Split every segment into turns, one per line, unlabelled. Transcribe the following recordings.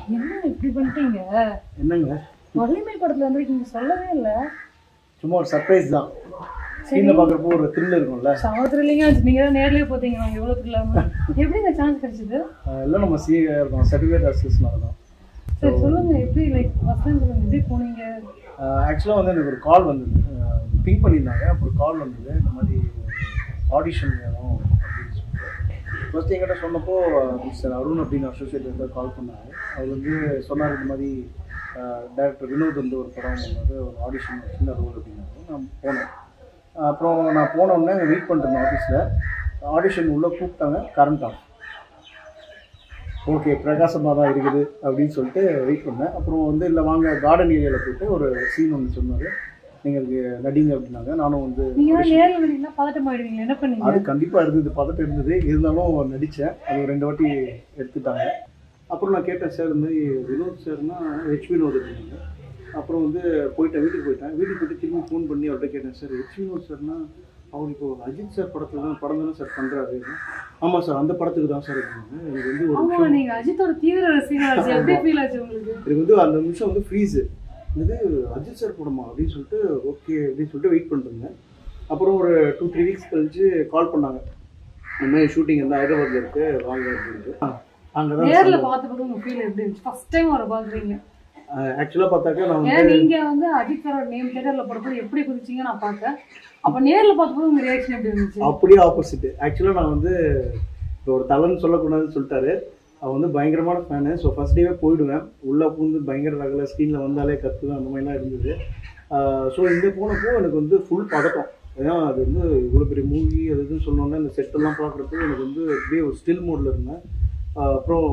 என்ன இப்படி பண்ணிட்டீங்க
என்னங்க
வலிமை படத்துல வந்திருக்கீங்க சொல்லவே இல்ல
சும்மா ஒரு சர்ப்ரைஸ் தான் ஸ்க்ரீனில் பார்க்குறப்போ ஒரு த்ரில் இருக்கும்ல
சமுத்திரலிங்க நீங்க தான் நேர்லயே போத்தீங்க நான் எவ்வளவு இல்லாம எப்படிங்க சான்ஸ் கிடைச்சது
ஆஹ் எல்லாம் நம்ம சி இருக்கோம் சர்டிஃபிகேட் அசிஸ்ட்னால தான்
சரி சொல்லுங்க எப்படி லைக் ஃபர்ஸ்ட் டைம் சொல்லுங்க எப்படி போனீங்க
ஆக்சுவலாக வந்து எனக்கு ஒரு கால் வந்தது பிங்க் பண்ணியிருந்தாங்க அப்புறம் கால் வந்தது இந்த மாதிரி ஆடிஷன் வேணும் அப்படின்னு சொல்லிட்டு ஃபர்ஸ்ட் என்கிட்ட சொன்னப்போ மிஸ்டர் அருண் அப்படின்னு அசோசியேட் வந்து கால் பண்ணாங்க அவர் வந்து சொன்னார் இந்த மாதிரி டேரக்டர் வினோத் வந்து ஒரு படம் பண்ணாரு ஒரு ஆடிஷன் சின்ன ரோல் அப்படின்னாரு நான் போனேன் அப்புறம் நான் போன உடனே வெயிட் பண்ணிருந்தேன் ஆஃபீஸில் ஆடிஷன் உள்ளே கூப்பிட்டாங்க கரண்ட் ஆஃப் ஓகே பிரகாசமாக தான் இருக்குது அப்படின்னு சொல்லிட்டு வெயிட் பண்ணேன் அப்புறம் வந்து இல்லை வாங்க கார்டன் ஏரியாவில் போயிட்டு ஒரு சீன் ஒன்று சொன்னார் நீங்கள் அதுக்கு நடிங்க அப்படின்னாங்க நானும் வந்து
நீங்க தான் நேர்ல வந்தீங்கன்னா பதட்டம் ஆயிடுவீங்க என்ன பண்ணீங்க
அது கண்டிப்பாக இருந்தது பதட்டம் இருந்தது இருந்தாலும் நடித்தேன் அது ஒரு ரெண்டு வாட்டி எடுத்துட்டாங்க அப்புறம் நான் கேட்டேன் சார் இந்த மாதிரி வினோத் சார்னா ஹெச் வினோத் அப்படின்னாங்க அப்புறம் வந்து போயிட்டேன் வீட்டுக்கு போயிட்டேன் வீட்டுக்கு போயிட்டு திரும்பி ஃபோன் பண்ணி அவர்கிட்ட கேட்டேன் சார் ஹெச் வினோத் சார்னா அவர் இப்போ அஜித் சார் படத்தில் தான் படம் தானே சார் பண்ணுறாரு ஆமாம் சார் அந்த படத்துக்கு தான் சார் அப்படின்னாங்க எனக்கு வந்து ஒரு
ஆமா நீங்க அஜித்தோட தீவிர ரசிகராச்சு எப்படி ஃபீல் ஆச்சு உங்களுக்கு
எனக்கு வந்து அந்த நிமிஷம் வந்து ஃப்ரீஸு இது அஜித் சார் படமா அப்படின்னு சொல்லிட்டு ஓகே அப்படின்னு சொல்லிட்டு வெயிட் பண்ணிருந்தேன் அப்புறம் ஒரு டூ த்ரீ வீக்ஸ் கழிச்சு கால் பண்ணாங்க இந்த மாதிரி ஷூட்டிங் வந்து ஹைதராபாத்ல இருக்கு வாங்க அப்படின்ட்டு அங்கே
நேர்ல
தான்
பார்த்தப்போ உங்க ஃபீல் எப்படி இருந்துச்சு ஃபர்ஸ்ட் டைம் அவரை பாக்குறீங்க
ஆக்சுவலாக பார்த்தாக்கா நான்
ஏன்னா
வந்து
நீங்க வந்து அஜித் சாரோட நேம் தேட்டர்ல போடும்போது எப்படி குதிச்சீங்க நான் பார்த்தேன் அப்ப நேர்ல பார்த்தப்போ உங்க ரியாக்ஷன் எப்படி இருந்துச்சு
அப்படியே ஆப்போசிட் ஆக்சுவலாக நான் வந்து இப்போ ஒரு தலைன்னு சொல்லக்கூடாதுன்னு சொல்லிட்டாரு அவன் வந்து பயங்கரமான ஃபேனு ஸோ ஃபஸ்ட் டேவே போயிடுவேன் உள்ளே பூந்து பயங்கர ரகல ஸ்க்ரீனில் வந்தாலே கற்றுவேன் அந்த மாதிரிலாம் இருந்தது ஸோ இங்கே போனப்போ எனக்கு வந்து ஃபுல் பதட்டம் ஏன்னா அது வந்து இவ்வளோ பெரிய மூவி அது இதுன்னு சொன்னோன்னே அந்த செட்டெல்லாம் பார்க்குறப்போ எனக்கு வந்து அப்படியே ஒரு ஸ்டில் மோடில் இருந்தேன் ஆஹ் அப்புறம்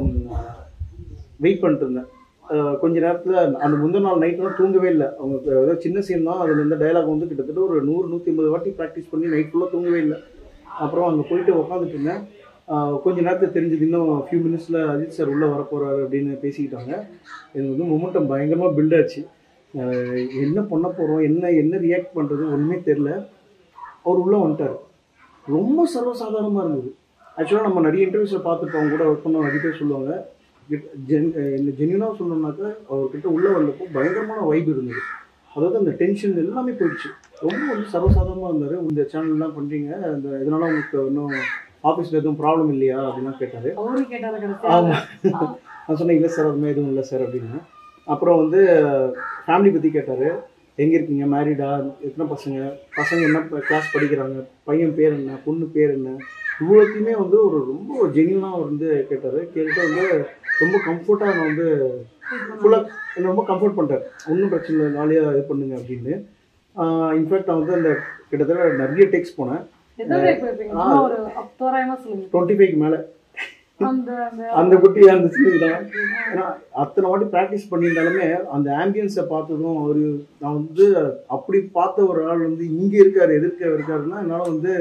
வெயிட் பண்ணிட்டு இருந்தேன் ஆஹ் கொஞ்ச நேரத்தில் அந்த முந்தின நாள் நைட்லாம் தூங்கவே இல்லை அவங்க ஏதோ சின்ன சீன் தான் அதில் இந்த டைலாக் வந்து கிட்டத்தட்ட ஒரு நூறு நூற்றி ஐம்பது வாட்டி ப்ராக்டிஸ் பண்ணி நைட் ஃபுல்லாக தூங்கவே இல்லை அப்புறம் அங்கே போயிட்டு உட்காந்துட்டு இருந்தேன் ஆஹ் கொஞ்ச நேரத்தில் தெரிஞ்சது இன்னும் ஃபியூ மினிட்ஸில் அஜித் சார் உள்ளே வரப்போகிறாரு அப்படின்னு பேசிக்கிட்டாங்க எனக்கு வந்து மொமெண்டம் பயங்கரமாக பில்ட் ஆச்சு ஆஹ் என்ன பண்ண போகிறோம் என்ன என்ன ரியாக்ட் பண்ணுறது ஒன்றுமே தெரில அவர் உள்ளே வந்துட்டார் ரொம்ப சர்வசாதாரணமாக இருந்தது ஆக்சுவலாக நம்ம நிறைய இன்டர்வியூஸில் பார்த்துருப்போம் கூட ஒர்க் பண்ண நிறைய பேர் சொல்லுவாங்க ஜென் என்ன ஜென்யூனாக சொல்லணும்னாக்கா அவர்கிட்ட உள்ளே வந்தப்போ பயங்கரமான வைப் இருந்தது அதாவது அந்த டென்ஷன் எல்லாமே போயிடுச்சு ரொம்ப வந்து சர்வசாதாரணமாக இருந்தார் இந்த சேனல்லாம் பண்ணுறீங்க அந்த இதனால உங்களுக்கு இன்னும் ஆஃபீஸில் எதுவும் ப்ராப்ளம் இல்லையா அப்படின்லாம் கேட்டார்
அவரு கேட்டாரு கடைசியா
ஆமாம் நான் சொன்னேன் இல்லை சார் அதுமாதிரி எதுவும் இல்லை சார் அப்படின்னு அப்புறம் வந்து ஃபேமிலி பற்றி கேட்டார் எங்கே இருக்கீங்க மேரிடா எத்தனை பசங்க பசங்க என்ன கிளாஸ் படிக்கிறாங்க பையன் பேர் என்ன பொண்ணு பேர் என்ன இவ்வளோத்தையுமே வந்து ஒரு ரொம்ப ஜென்யூனாக வந்து கேட்டார் கேட்டுட்டு வந்து ரொம்ப கம்ஃபர்ட்டாக நான் வந்து ஃபுல்லாக என்னை ரொம்ப கம்ஃபர்ட் பண்ணிட்டார் ஒன்றும் பிரச்சனை இல்லை ஜாலியாக இது பண்ணுங்க அப்படின்னு இன்ஃபேக்ட் நான் வந்து அந்த கிட்டத்தட்ட நிறைய டெக்ஸ்ட் போனேன்
எத்தனை பேர் போயிருப்பீங்க சும்மா ஒரு தோராயமா சொல்லுங்க
டுவெண்ட்டி ஃபைவ்க்கு மேலே
அந்த அந்த
அந்த குட்டி அந்த சீன் தான் ஏன்னா அத்தனை வாட்டி ப்ராக்டிஸ் பண்ணியிருந்தாலுமே அந்த ஆம்பியன்ஸை பார்த்ததும் அவர் நான் வந்து அப்படி பார்த்த ஒரு ஆள் வந்து இங்கே இருக்காரு எதிர்க்க இருக்காருன்னா என்னால் வந்து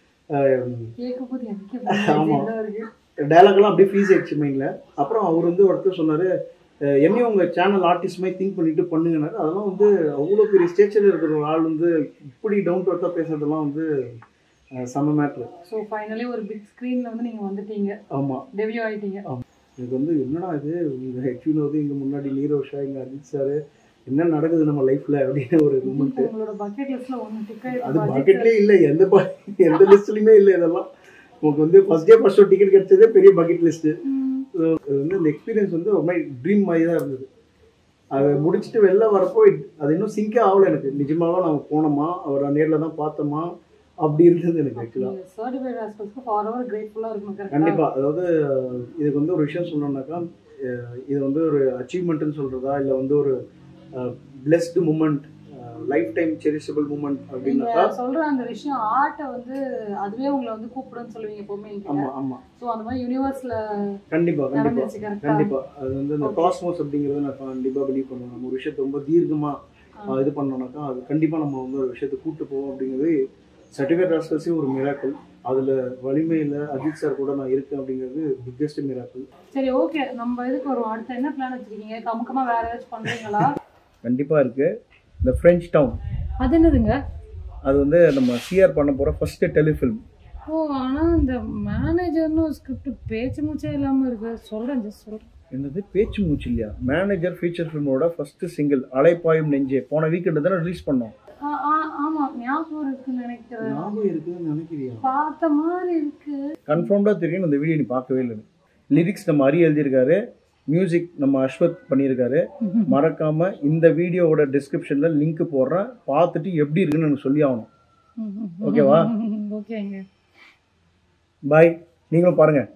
கேட்கும் போது எனக்கே
ஆமா.
பயமா இருக்கு
டைலாக்லாம் அப்படியே ஃப்ரீஸ் ஆயிடுச்சு மைண்டில் அப்புறம் அவர் வந்து ஒருத்தர் சொன்னார் என்னையும் உங்கள் சேனல் ஆர்டிஸ்ட் மாதிரி திங்க் பண்ணிட்டு பண்ணுங்கனாரு அதெல்லாம் வந்து அவ்வளோ பெரிய ஸ்டேச்சரில் இருக்கிற ஒரு ஆள் வந்து இப்படி டவுன் டு அர்த்தாக பேசுறதெல்லாம் வந்து அஹ், செம்ம மேட்ரு
ஸோ ஃபைனலி ஒரு பிக் ஸ்க்ரீன்ல வந்து நீங்க வந்துட்டீங்க
ஆமாம்
டெபியூ ஆயிட்டீங்க
எனக்கு வந்து என்னடா இது இங்கே ஹெச்வின் வந்து இங்கே முன்னாடி நீரோஷா இங்கே அஜித் சார் என்ன நடக்குது நம்ம லைஃப்பில் அப்படின்னு ஒரு மூமெண்ட்
உங்களோட பக்கெட் லிஸ்ட்ல ஒன்னு டிக்
அது
ஆயிடுச்சு
பக்கெட்லேயே இல்லை எந்த ப- எந்த லிஸ்ட்லையுமே இல்லை இதெல்லாம் உங்களுக்கு வந்து first day first show ticket கிடைச்சதே பெரிய பக்கெட் லிஸ்ட்டு அது வந்து அந்த எக்ஸ்பீரியன்ஸ் வந்து ஒரு மாதிரி ட்ரீம் மாதிரி தான் இருந்தது அதை முடிச்சுட்டு வெளில வரப்போ it- அது இன்னும் சிங்கே ஆகல எனக்கு நிஜமாவா நம்ம போனோமா அவரை நேரில் தான் பார்த்தோமா அப்படி இருந்தது எனக்கு ஆக்சுவலாக
சர்டிஃபைட் ஹாஸ்பிட்டல்ஸ்க்கு ஃபார் எவர் கிரேட்ஃபுல்லா இருக்கணும் கரெக்டா
கண்டிப்பா அதாவது அஹ், இதுக்கு வந்து ஒரு விஷயம் சொல்லணும்னாக்கா அஹ், இது வந்து ஒரு அச்சீவ்மெண்ட்னு சொல்றதா இல்லை வந்து ஒரு blessed moment lifetime cherishable moment
நீங்க
அப்படின்னாக்கா
சொல்ற அந்த விஷயம் ஆர்ட்டை வந்து அதுவே உங்களை வந்து கூப்பிடுன்னு சொல்லுவீங்க எப்பவுமே
ஆமா ஆமா
ஸோ அந்த மாதிரி யூனிவர்ஸ்ல
கண்டிப்பா கண்டிப்பா
நடந்துச்சு கரெக்டா
கண்டிப்பா அது வந்து இந்த காஸ்மோஸ் அப்படிங்கறத நான் கண்டிப்பா பிலீவ் பண்ணுவேன் நம்ம ஒரு விஷயத்தை ரொம்ப தீர்க்கமா அஹ், இது பண்ணோம்னாக்கா அது கண்டிப்பா நம்ம வந்து ஒரு விஷயத்தை கூட்டு போவோம் அப்படிங்கிறது சர்டிஃபிகேட் ராஸ்டர்ஸே ஒரு மிராக்கள் அதுல வலிமையில அஜித் சார் கூட நான் இருக்கேன் அப்படிங்கிறது பிக்கெஸ்ட் மிராக்கள்
சரி ஓகே நம்ம இதுக்கு வருவோம் அடுத்து என்ன பிளான் வச்சிருக்கீங்க கமுக்கமா வேற ஏதாச்சும் பண்றீங்களா
கண்டிப்பா இருக்கு இந்த ஃப்ரெஞ்ச் டவுன்
அது என்னதுங்க
அது வந்து நம்ம சிஆர் பண்ண போகிற ஃபஸ்ட்டு டெலிஃபில்ம்
ஓ ஆனா இந்த மேனேஜர்னு ஒரு ஸ்கிரிப்ட் பேச்சு மூச்சே இல்லாம இருக்கு சொல்றேன் ஜஸ்ட் சொல்றேன்
என்னது பேச்சு மூச்சு இல்லையா மேனேஜர் ஃபீச்சர் ஃபிலிமோட ஃபர்ஸ்ட் சிங்கிள் அலைப்பாயும் நெஞ்சே போன வீக்கெண்டு தானே ரிலீஸ் பண்ணோம்
ஆ, ஆ, ஆமா ஞாபகம் இருக்குன்னு நினைக்கிறேன்
ஞாபகம் இருக்குதுன்னு நினைக்கிறியா
பார்த்த மாதிரி இருக்கு
கன்ஃபார்ம்டாக தெரியும் இந்த வீடியோ நீ பார்க்கவே இல்லை லிரிக்ஸ் நம்ம அரி எழுதியிருக்காரு மியூசிக் நம்ம அஸ்வத் பண்ணியிருக்காரு மறக்காம இந்த வீடியோவோட டிஸ்கிரிப்ஷன்ல லிங்க் போடுறேன் பார்த்துட்டு எப்படி இருக்குன்னு எனக்கு சொல்லி ஆகணும் ஓகேவா
ஓகேங்க
பாய் நீங்களும் பாருங்க